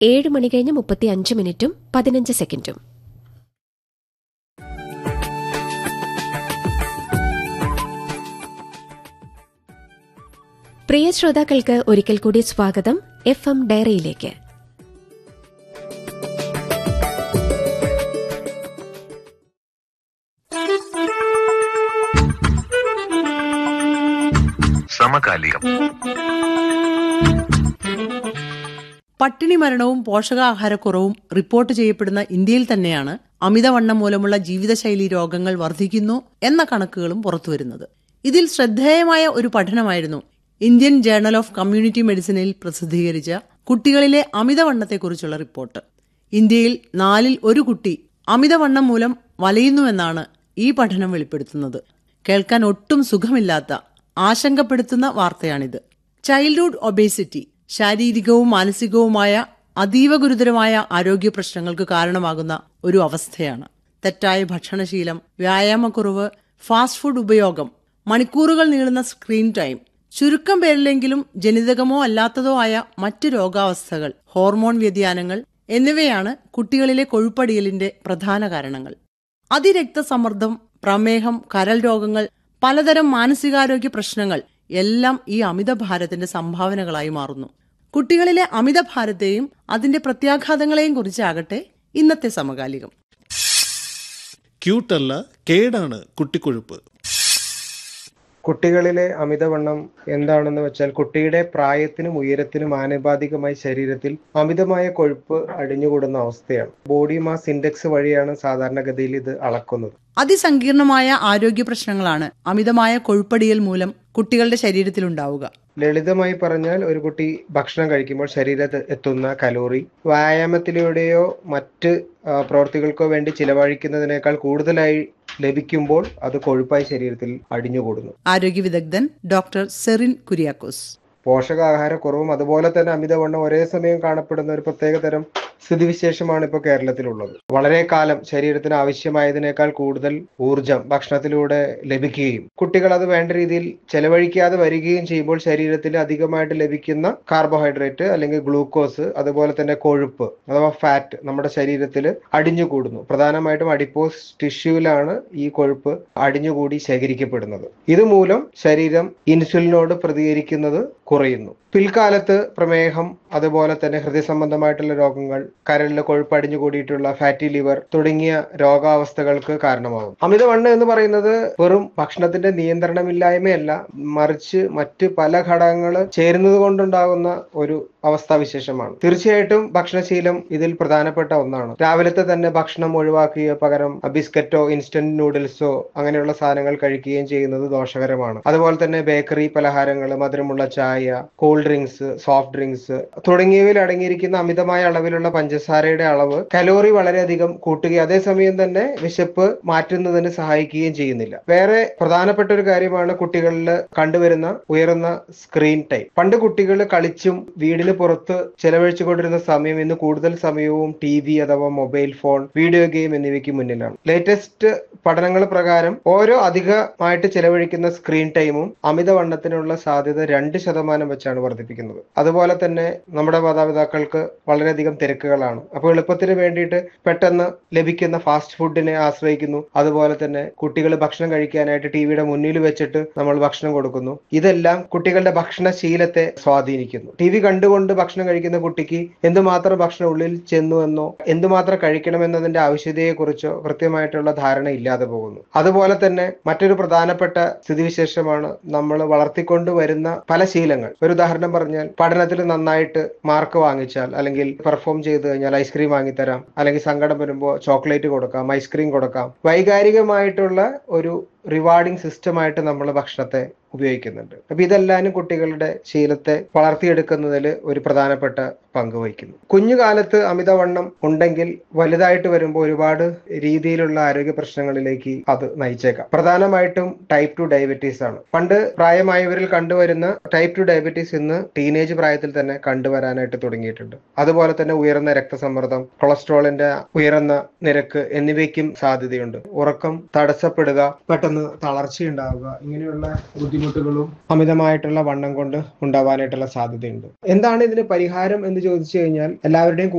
ഏഴ് മണി കഴിഞ്ഞ് മുപ്പത്തി അഞ്ച് മിനിറ്റും പതിനഞ്ച് സെക്കൻഡും പ്രിയ ശ്രോതാക്കൾക്ക് ഒരിക്കൽ കൂടി സ്വാഗതം എഫ് എം ഡയറിയിലേക്ക് സമകാലികം പട്ടിണി മരണവും പോഷകാഹാരക്കുറവും റിപ്പോർട്ട് ചെയ്യപ്പെടുന്ന ഇന്ത്യയിൽ തന്നെയാണ് അമിതവണ്ണം മൂലമുള്ള ജീവിതശൈലി രോഗങ്ങൾ വർദ്ധിക്കുന്നു എന്ന കണക്കുകളും പുറത്തുവരുന്നത് ഇതിൽ ശ്രദ്ധേയമായ ഒരു പഠനമായിരുന്നു ഇന്ത്യൻ ജേർണൽ ഓഫ് കമ്മ്യൂണിറ്റി മെഡിസിനിൽ പ്രസിദ്ധീകരിച്ച കുട്ടികളിലെ അമിതവണ്ണത്തെക്കുറിച്ചുള്ള റിപ്പോർട്ട് ഇന്ത്യയിൽ നാലിൽ ഒരു കുട്ടി അമിതവണ്ണം മൂലം വലയുന്നുവെന്നാണ് ഈ പഠനം വെളിപ്പെടുത്തുന്നത് കേൾക്കാൻ ഒട്ടും സുഖമില്ലാത്ത ആശങ്കപ്പെടുത്തുന്ന വാർത്തയാണിത് ചൈൽഡ്ഹുഡ് ഒബേസിറ്റി ശാരീരികവും മാനസികവുമായ അതീവ ഗുരുതരമായ ആരോഗ്യ പ്രശ്നങ്ങൾക്ക് കാരണമാകുന്ന ഒരു അവസ്ഥയാണ് തെറ്റായ ഭക്ഷണശീലം വ്യായാമക്കുറവ് ഫാസ്റ്റ് ഫുഡ് ഉപയോഗം മണിക്കൂറുകൾ നീളുന്ന സ്ക്രീൻ ടൈം ചുരുക്കം പേരിലെങ്കിലും ജനിതകമോ അല്ലാത്തതോ ആയ മറ്റ് രോഗാവസ്ഥകൾ ഹോർമോൺ വ്യതിയാനങ്ങൾ എന്നിവയാണ് കുട്ടികളിലെ കൊഴുപ്പടിയലിന്റെ പ്രധാന കാരണങ്ങൾ അതിരക്തസമ്മർദ്ദം പ്രമേഹം കരൾ രോഗങ്ങൾ പലതരം മാനസികാരോഗ്യ പ്രശ്നങ്ങൾ എല്ലാം ഈ അമിതഭാരത്തിന്റെ സംഭാവനകളായി മാറുന്നു കുട്ടികളിലെ അമിതഭാരത്തെയും അതിന്റെ പ്രത്യാഘാതങ്ങളെയും കുറിച്ചാകട്ടെ ഇന്നത്തെ സമകാലികം ക്യൂട്ടല്ല കേടാണ് കുട്ടിക്കൊഴുപ്പ് കുട്ടികളിലെ അമിതവണ്ണം എന്താണെന്ന് വെച്ചാൽ കുട്ടിയുടെ പ്രായത്തിനും ഉയരത്തിനും ആനുപാതികമായി ശരീരത്തിൽ അമിതമായ കൊഴുപ്പ് അടിഞ്ഞുകൂടുന്ന അവസ്ഥയാണ് ബോഡി മാസ് ഇൻഡെക്സ് വഴിയാണ് സാധാരണഗതിയിൽ ഇത് അളക്കുന്നത് അതിസങ്കീർണമായ ആരോഗ്യ പ്രശ്നങ്ങളാണ് അമിതമായ കൊഴുപ്പടിയൽ മൂലം കുട്ടികളുടെ ശരീരത്തിലുണ്ടാവുക ലളിതമായി പറഞ്ഞാൽ ഒരു കുട്ടി ഭക്ഷണം കഴിക്കുമ്പോൾ ശരീരത്തിൽ എത്തുന്ന കലോറി വ്യായാമത്തിലൂടെയോ മറ്റ് ആ, പ്രവൃത്തികൾക്കോ വേണ്ടി ചിലവഴിക്കുന്നതിനേക്കാൾ കൂടുതലായി ലഭിക്കുമ്പോൾ അത് കൊഴുപ്പായി ശരീരത്തിൽ അടിഞ്ഞുകൂടുന്നു ആരോഗ്യ വിദഗ്ധൻ ഡോക്ടർ സെറിൻ കുര്യാക്കോസ് പോഷകാഹാരക്കുറവും അതുപോലെ തന്നെ അമിതവണ്ണം ഒരേ സമയം കാണപ്പെടുന്ന ഒരു പ്രത്യേക തരം സ്ഥിതിവിശേഷമാണ് ഇപ്പോൾ കേരളത്തിലുള്ളത് വളരെ കാലം ശരീരത്തിന് ആവശ്യമായതിനേക്കാൾ കൂടുതൽ ഊർജം ഭക്ഷണത്തിലൂടെ ലഭിക്കുകയും കുട്ടികൾ അത് വേണ്ട രീതിയിൽ ചെലവഴിക്കാതെ വരികയും ചെയ്യുമ്പോൾ ശരീരത്തിൽ അധികമായിട്ട് ലഭിക്കുന്ന കാർബോഹൈഡ്രേറ്റ് അല്ലെങ്കിൽ ഗ്ലൂക്കോസ് അതുപോലെ തന്നെ കൊഴുപ്പ് അഥവാ ഫാറ്റ് നമ്മുടെ ശരീരത്തിൽ അടിഞ്ഞുകൂടുന്നു പ്രധാനമായിട്ടും അഡിപ്പോസ് ടിഷ്യൂവിലാണ് ഈ കൊഴുപ്പ് അടിഞ്ഞുകൂടി ശേഖരിക്കപ്പെടുന്നത് ഇതുമൂലം ശരീരം ഇൻസുലിനോട് പ്രതികരിക്കുന്നത് കുറയുന്നു പിൽക്കാലത്ത് പ്രമേഹം അതുപോലെ തന്നെ ഹൃദയ സംബന്ധമായിട്ടുള്ള രോഗങ്ങൾ കരളിൽ കൊഴുപ്പ് അടിഞ്ഞുകൂടിയിട്ടുള്ള ഫാറ്റി ലിവർ തുടങ്ങിയ രോഗാവസ്ഥകൾക്ക് കാരണമാകും അമിതവണ്ണം എന്ന് പറയുന്നത് വെറും ഭക്ഷണത്തിന്റെ നിയന്ത്രണമില്ലായ്മയല്ല മറിച്ച് മറ്റ് പല ഘടകങ്ങൾ ചേരുന്നത് കൊണ്ടുണ്ടാകുന്ന ഒരു അവസ്ഥാവിശേഷമാണ് തീർച്ചയായിട്ടും ഭക്ഷണശീലം ഇതിൽ പ്രധാനപ്പെട്ട ഒന്നാണ് രാവിലത്തെ തന്നെ ഭക്ഷണം ഒഴിവാക്കുക പകരം ബിസ്ക്കറ്റോ ഇൻസ്റ്റന്റ് നൂഡിൽസോ അങ്ങനെയുള്ള സാധനങ്ങൾ കഴിക്കുകയും ചെയ്യുന്നത് ദോഷകരമാണ് അതുപോലെ തന്നെ ബേക്കറി പലഹാരങ്ങൾ മധുരമുള്ള ചായ കൂൾ ഡ്രിങ്ക്സ് സോഫ്റ്റ് ഡ്രിങ്ക്സ് തുടങ്ങിയവയിൽ അടങ്ങിയിരിക്കുന്ന അമിതമായ അളവിലുള്ള പഞ്ചസാരയുടെ അളവ് കലോറി വളരെയധികം കൂട്ടുകയും അതേസമയം തന്നെ വിശപ്പ് മാറ്റുന്നതിന് സഹായിക്കുകയും ചെയ്യുന്നില്ല വേറെ പ്രധാനപ്പെട്ട ഒരു കാര്യമാണ് കുട്ടികളിൽ കണ്ടുവരുന്ന ഉയർന്ന സ്ക്രീൻ ടൈം പണ്ട് കുട്ടികൾ കളിച്ചും വീടിന് പുറത്ത് ചെലവഴിച്ചുകൊണ്ടിരുന്ന സമയം ഇന്ന് കൂടുതൽ സമയവും ടി വി അഥവാ മൊബൈൽ ഫോൺ വീഡിയോ ഗെയിം എന്നിവയ്ക്ക് മുന്നിലാണ് ലേറ്റസ്റ്റ് പഠനങ്ങൾ പ്രകാരം ഓരോ അധികമായിട്ട് ചെലവഴിക്കുന്ന സ്ക്രീൻ ടൈമും അമിതവണ്ണത്തിനുള്ള സാധ്യത രണ്ട് ശതമാനം വെച്ചാണ് വർദ്ധിപ്പിക്കുന്നത് അതുപോലെ തന്നെ നമ്മുടെ മാതാപിതാക്കൾക്ക് വളരെയധികം തിരക്കുകളാണ് അപ്പോൾ എളുപ്പത്തിന് വേണ്ടിയിട്ട് പെട്ടെന്ന് ലഭിക്കുന്ന ഫാസ്റ്റ് ഫുഡിനെ ആശ്രയിക്കുന്നു അതുപോലെ തന്നെ കുട്ടികൾ ഭക്ഷണം കഴിക്കാനായിട്ട് ടി വിയുടെ മുന്നിൽ വെച്ചിട്ട് നമ്മൾ ഭക്ഷണം കൊടുക്കുന്നു ഇതെല്ലാം കുട്ടികളുടെ ഭക്ഷണശീലത്തെ സ്വാധീനിക്കുന്നു ടി വി കണ്ടുകൊണ്ട് ഭക്ഷണം കഴിക്കുന്ന കുട്ടിക്ക് എന്തുമാത്രം ഭക്ഷണം ഉള്ളിൽ ചെന്നു എന്നോ എന്തുമാത്രം കഴിക്കണമെന്നതിന്റെ ആവശ്യതയെക്കുറിച്ചോ കൃത്യമായിട്ടുള്ള ധാരണ ഇല്ലാതെ പോകുന്നു അതുപോലെ തന്നെ മറ്റൊരു പ്രധാനപ്പെട്ട സ്ഥിതിവിശേഷമാണ് നമ്മൾ വളർത്തിക്കൊണ്ട് വരുന്ന പല ശീലങ്ങൾ ഒരു ഉദാഹരണം പറഞ്ഞാൽ പഠനത്തിൽ നന്നായിട്ട് മാർക്ക് വാങ്ങിച്ചാൽ അല്ലെങ്കിൽ പെർഫോം ചെയ്ത് കഴിഞ്ഞാൽ ഐസ്ക്രീം വാങ്ങിത്തരാം അല്ലെങ്കിൽ സങ്കടം വരുമ്പോൾ ചോക്ലേറ്റ് കൊടുക്കാം ഐസ്ക്രീം കൊടുക്കാം വൈകാരികമായിട്ടുള്ള ഒരു റിവാർഡിംഗ് സിസ്റ്റമായിട്ട് നമ്മൾ ഭക്ഷണത്തെ ഉപയോഗിക്കുന്നുണ്ട് അപ്പൊ ഇതെല്ലാനും കുട്ടികളുടെ ശീലത്തെ വളർത്തിയെടുക്കുന്നതിൽ ഒരു പ്രധാനപ്പെട്ട പങ്ക് വഹിക്കുന്നു കുഞ്ഞുകാലത്ത് അമിതവണ്ണം ഉണ്ടെങ്കിൽ വലുതായിട്ട് വരുമ്പോൾ ഒരുപാട് രീതിയിലുള്ള ആരോഗ്യ പ്രശ്നങ്ങളിലേക്ക് അത് നയിച്ചേക്കാം പ്രധാനമായിട്ടും ടൈപ്പ് ടു ഡയബറ്റീസ് ആണ് പണ്ട് പ്രായമായവരിൽ കണ്ടുവരുന്ന ടൈപ്പ് ടു ഡയബറ്റീസ് ഇന്ന് ടീനേജ് പ്രായത്തിൽ തന്നെ കണ്ടുവരാനായിട്ട് തുടങ്ങിയിട്ടുണ്ട് അതുപോലെ തന്നെ ഉയർന്ന രക്തസമ്മർദ്ദം കൊളസ്ട്രോളിന്റെ ഉയർന്ന നിരക്ക് എന്നിവയ്ക്കും സാധ്യതയുണ്ട് ഉറക്കം തടസ്സപ്പെടുക പെട്ടെന്ന് തളർച്ചയുണ്ടാവുക ഇങ്ങനെയുള്ള ബുദ്ധിമുട്ട് ബുദ്ധിമുട്ടുകളും അമിതമായിട്ടുള്ള വണ്ണം കൊണ്ട് ഉണ്ടാവാനായിട്ടുള്ള സാധ്യതയുണ്ട് എന്താണ് ഇതിന് പരിഹാരം എന്ന് ചോദിച്ചു കഴിഞ്ഞാൽ എല്ലാവരുടെയും